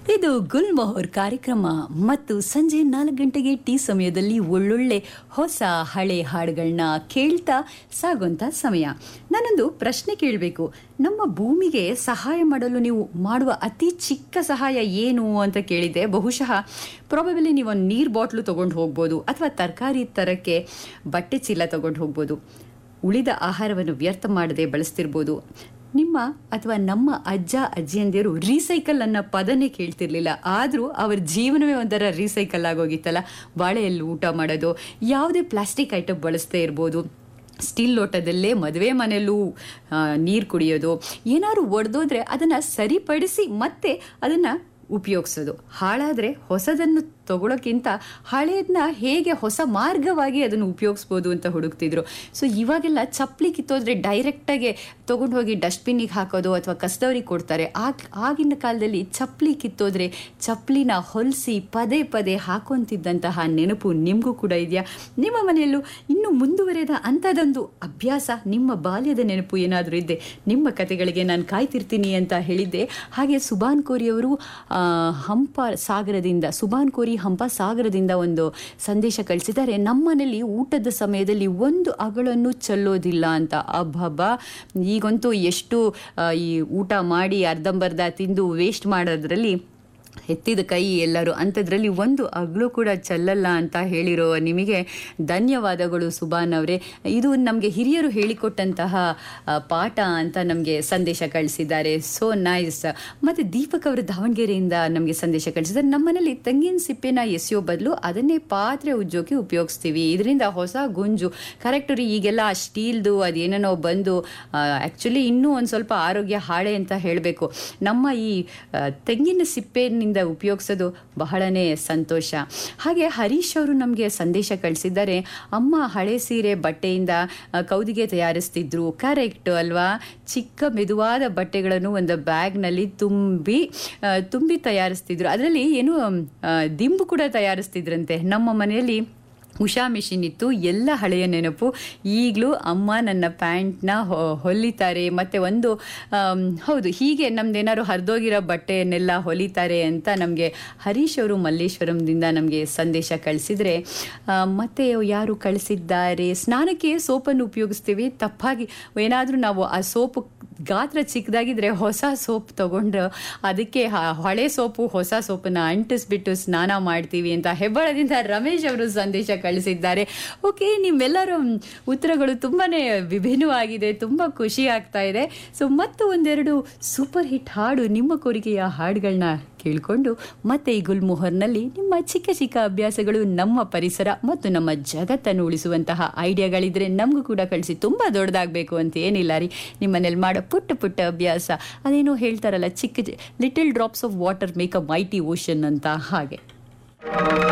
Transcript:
ಇದು ಗುಲ್ಮೊಹರ್ ಕಾರ್ಯಕ್ರಮ ಮತ್ತು ಸಂಜೆ ನಾಲ್ಕು ಗಂಟೆಗೆ ಟೀ ಸಮಯದಲ್ಲಿ ಒಳ್ಳೊಳ್ಳೆ ಹೊಸ ಹಳೆ ಹಾಡುಗಳನ್ನ ಕೇಳ್ತಾ ಸಾಗುವಂತ ಸಮಯ ನಾನೊಂದು ಪ್ರಶ್ನೆ ಕೇಳಬೇಕು ನಮ್ಮ ಭೂಮಿಗೆ ಸಹಾಯ ಮಾಡಲು ನೀವು ಮಾಡುವ ಅತಿ ಚಿಕ್ಕ ಸಹಾಯ ಏನು ಅಂತ ಕೇಳಿದ್ದೆ ಬಹುಶಃ ಪ್ರಾಬಬಲಿ ನೀವು ಒಂದು ನೀರು ಬಾಟ್ಲು ತೊಗೊಂಡು ಹೋಗ್ಬೋದು ಅಥವಾ ತರಕಾರಿ ತರಕ್ಕೆ ಬಟ್ಟೆ ಚೀಲ ತೊಗೊಂಡು ಹೋಗ್ಬೋದು ಉಳಿದ ಆಹಾರವನ್ನು ವ್ಯರ್ಥ ಮಾಡದೆ ಬಳಸ್ತಿರ್ಬೋದು ನಿಮ್ಮ ಅಥವಾ ನಮ್ಮ ಅಜ್ಜ ಅಜ್ಜಿಯಂದಿರು ರೀಸೈಕಲ್ ಅನ್ನೋ ಪದನೇ ಕೇಳ್ತಿರ್ಲಿಲ್ಲ ಆದರೂ ಅವ್ರ ಜೀವನವೇ ಒಂಥರ ರೀಸೈಕಲ್ ಆಗೋಗಿತ್ತಲ್ಲ ಬಾಳೆಯಲ್ಲಿ ಊಟ ಮಾಡೋದು ಯಾವುದೇ ಪ್ಲಾಸ್ಟಿಕ್ ಐಟಮ್ ಬಳಸದೇ ಇರ್ಬೋದು ಸ್ಟೀಲ್ ಲೋಟದಲ್ಲೇ ಮದುವೆ ಮನೆಯಲ್ಲೂ ನೀರು ಕುಡಿಯೋದು ಏನಾದ್ರು ಒಡೆದೋದ್ರೆ ಅದನ್ನು ಸರಿಪಡಿಸಿ ಮತ್ತೆ ಅದನ್ನು ಉಪಯೋಗಿಸೋದು ಹಾಳಾದರೆ ಹೊಸದನ್ನು ತಗೊಳ್ಳೋಕ್ಕಿಂತ ಹಳೆಯದನ್ನ ಹೇಗೆ ಹೊಸ ಮಾರ್ಗವಾಗಿ ಅದನ್ನು ಉಪಯೋಗಿಸ್ಬೋದು ಅಂತ ಹುಡುಕ್ತಿದ್ರು ಸೊ ಇವಾಗೆಲ್ಲ ಚಪ್ಪಲಿ ಕಿತ್ತೋದ್ರೆ ಡೈರೆಕ್ಟಾಗಿ ತೊಗೊಂಡು ಹೋಗಿ ಡಸ್ಟ್ಬಿನ್ನಿಗೆ ಹಾಕೋದು ಅಥವಾ ಕಸದವ್ರಿಗೆ ಕೊಡ್ತಾರೆ ಆಗ ಆಗಿನ ಕಾಲದಲ್ಲಿ ಚಪ್ಪಲಿ ಕಿತ್ತೋದ್ರೆ ಚಪ್ಪಲಿನ ಹೊಲಿಸಿ ಪದೇ ಪದೇ ಹಾಕೊಂತಿದ್ದಂತಹ ನೆನಪು ನಿಮಗೂ ಕೂಡ ಇದೆಯಾ ನಿಮ್ಮ ಮನೆಯಲ್ಲೂ ಇನ್ನೂ ಮುಂದುವರೆದ ಅಂಥದ್ದೊಂದು ಅಭ್ಯಾಸ ನಿಮ್ಮ ಬಾಲ್ಯದ ನೆನಪು ಏನಾದರೂ ಇದ್ದೆ ನಿಮ್ಮ ಕತೆಗಳಿಗೆ ನಾನು ಕಾಯ್ತಿರ್ತೀನಿ ಅಂತ ಹೇಳಿದ್ದೆ ಹಾಗೆ ಸುಬಾನ್ ಕೋರಿಯವರು ಹಂಪ ಸಾಗರದಿಂದ ಸುಬಾನ್ ಕೋರಿ ಹಂಪ ಸಾಗರದಿಂದ ಒಂದು ಸಂದೇಶ ಕಳಿಸಿದ್ದಾರೆ ನಮ್ಮನೇಲಿ ಊಟದ ಸಮಯದಲ್ಲಿ ಒಂದು ಅಗಳನ್ನು ಚೆಲ್ಲೋದಿಲ್ಲ ಅಂತ ಅಬ್ಬಬ್ಬ ಈಗಂತೂ ಎಷ್ಟು ಈ ಊಟ ಮಾಡಿ ಅರ್ಧಂಬರ್ಧ ತಿಂದು ವೇಸ್ಟ್ ಮಾಡೋದ್ರಲ್ಲಿ ಎತ್ತಿದ ಕೈ ಎಲ್ಲರೂ ಅಂಥದ್ರಲ್ಲಿ ಒಂದು ಅಗ್ಲು ಕೂಡ ಚೆಲ್ಲಲ್ಲ ಅಂತ ಹೇಳಿರೋ ನಿಮಗೆ ಧನ್ಯವಾದಗಳು ಸುಬಾನ್ ಅವರೇ ಇದು ನಮಗೆ ಹಿರಿಯರು ಹೇಳಿಕೊಟ್ಟಂತಹ ಪಾಠ ಅಂತ ನಮಗೆ ಸಂದೇಶ ಕಳಿಸಿದ್ದಾರೆ ಸೋ ನೈಸ್ ಮತ್ತು ದೀಪಕ್ ಅವರು ದಾವಣಗೆರೆಯಿಂದ ನಮಗೆ ಸಂದೇಶ ಕಳಿಸಿದ್ದಾರೆ ನಮ್ಮನೇಲಿ ತೆಂಗಿನ ಸಿಪ್ಪೆನ ಎಸೆಯೋ ಬದಲು ಅದನ್ನೇ ಪಾತ್ರೆ ಉಜ್ಜೋಕೆ ಉಪಯೋಗಿಸ್ತೀವಿ ಇದರಿಂದ ಹೊಸ ಗುಂಜು ಕರೆಕ್ಟ್ ರೀ ಈಗೆಲ್ಲ ಸ್ಟೀಲ್ದು ಅದೇನೇನೋ ಬಂದು ಆ್ಯಕ್ಚುಲಿ ಇನ್ನೂ ಒಂದು ಸ್ವಲ್ಪ ಆರೋಗ್ಯ ಹಾಳೆ ಅಂತ ಹೇಳಬೇಕು ನಮ್ಮ ಈ ತೆಂಗಿನ ಸಿಪ್ಪೆನಿಂದ ಉಪಯೋಗಿಸೋದು ಬಹಳನೇ ಸಂತೋಷ ಹಾಗೆ ಹರೀಶ್ ಅವರು ನಮಗೆ ಸಂದೇಶ ಕಳಿಸಿದ್ದಾರೆ ಅಮ್ಮ ಹಳೆ ಸೀರೆ ಬಟ್ಟೆಯಿಂದ ಕೌದಿಗೆ ತಯಾರಿಸ್ತಿದ್ರು ಕರೆಕ್ಟ್ ಅಲ್ವಾ ಚಿಕ್ಕ ಮೆದುವಾದ ಬಟ್ಟೆಗಳನ್ನು ಒಂದು ಬ್ಯಾಗ್ನಲ್ಲಿ ತುಂಬಿ ತುಂಬಿ ತಯಾರಿಸ್ತಿದ್ರು ಅದರಲ್ಲಿ ಏನು ದಿಂಬು ಕೂಡ ತಯಾರಿಸ್ತಿದ್ರಂತೆ ನಮ್ಮ ಮನೆಯಲ್ಲಿ ಉಷಾ ಮಿಷಿನ್ ಇತ್ತು ಎಲ್ಲ ಹಳೆಯ ನೆನಪು ಈಗಲೂ ಅಮ್ಮ ನನ್ನ ಪ್ಯಾಂಟ್ನ ಹೊಲಿತಾರೆ ಮತ್ತು ಒಂದು ಹೌದು ಹೀಗೆ ನಮ್ದೇನಾದ್ರು ಹರಿದೋಗಿರೋ ಬಟ್ಟೆಯನ್ನೆಲ್ಲ ಹೊಲಿತಾರೆ ಅಂತ ನಮಗೆ ಹರೀಶ್ ಅವರು ಮಲ್ಲೇಶ್ವರಂದಿಂದ ನಮಗೆ ಸಂದೇಶ ಕಳಿಸಿದರೆ ಮತ್ತೆ ಯಾರು ಕಳಿಸಿದ್ದಾರೆ ಸ್ನಾನಕ್ಕೆ ಸೋಪನ್ನು ಉಪಯೋಗಿಸ್ತೀವಿ ತಪ್ಪಾಗಿ ಏನಾದರೂ ನಾವು ಆ ಸೋಪು ಗಾತ್ರ ಚಿಕ್ಕದಾಗಿದ್ರೆ ಹೊಸ ಸೋಪ್ ತಗೊಂಡು ಅದಕ್ಕೆ ಹಳೆ ಸೋಪು ಹೊಸ ಸೋಪನ್ನು ಅಂಟಿಸ್ಬಿಟ್ಟು ಸ್ನಾನ ಮಾಡ್ತೀವಿ ಅಂತ ಹೆಬ್ಬಳದಿಂದ ರಮೇಶ್ ಅವರು ಸಂದೇಶ ಕಳಿಸಿದ್ದಾರೆ ಓಕೆ ನಿಮ್ಮೆಲ್ಲರ ಉತ್ತರಗಳು ತುಂಬಾ ವಿಭಿನ್ನವಾಗಿದೆ ತುಂಬ ಖುಷಿ ಆಗ್ತಾ ಇದೆ ಸೊ ಮತ್ತು ಒಂದೆರಡು ಸೂಪರ್ ಹಿಟ್ ಹಾಡು ನಿಮ್ಮ ಕೋರಿಕೆಯ ಹಾಡುಗಳನ್ನ ಕೇಳಿಕೊಂಡು ಮತ್ತೆ ಈ ಗುಲ್ಮೋಹರ್ನಲ್ಲಿ ನಿಮ್ಮ ಚಿಕ್ಕ ಚಿಕ್ಕ ಅಭ್ಯಾಸಗಳು ನಮ್ಮ ಪರಿಸರ ಮತ್ತು ನಮ್ಮ ಜಗತ್ತನ್ನು ಉಳಿಸುವಂತಹ ಐಡಿಯಾಗಳಿದ್ರೆ ನಮಗೂ ಕೂಡ ಕಳಿಸಿ ತುಂಬ ದೊಡ್ಡದಾಗಬೇಕು ಅಂತ ಏನಿಲ್ಲ ರೀ ನಿಮ್ಮನೇಲಿ ಮಾಡೋ ಪುಟ್ಟ ಪುಟ್ಟ ಅಭ್ಯಾಸ ಅದೇನೋ ಹೇಳ್ತಾರಲ್ಲ ಚಿಕ್ಕ little drops of water make a mighty ocean ಅಂತ ಹಾಗೆ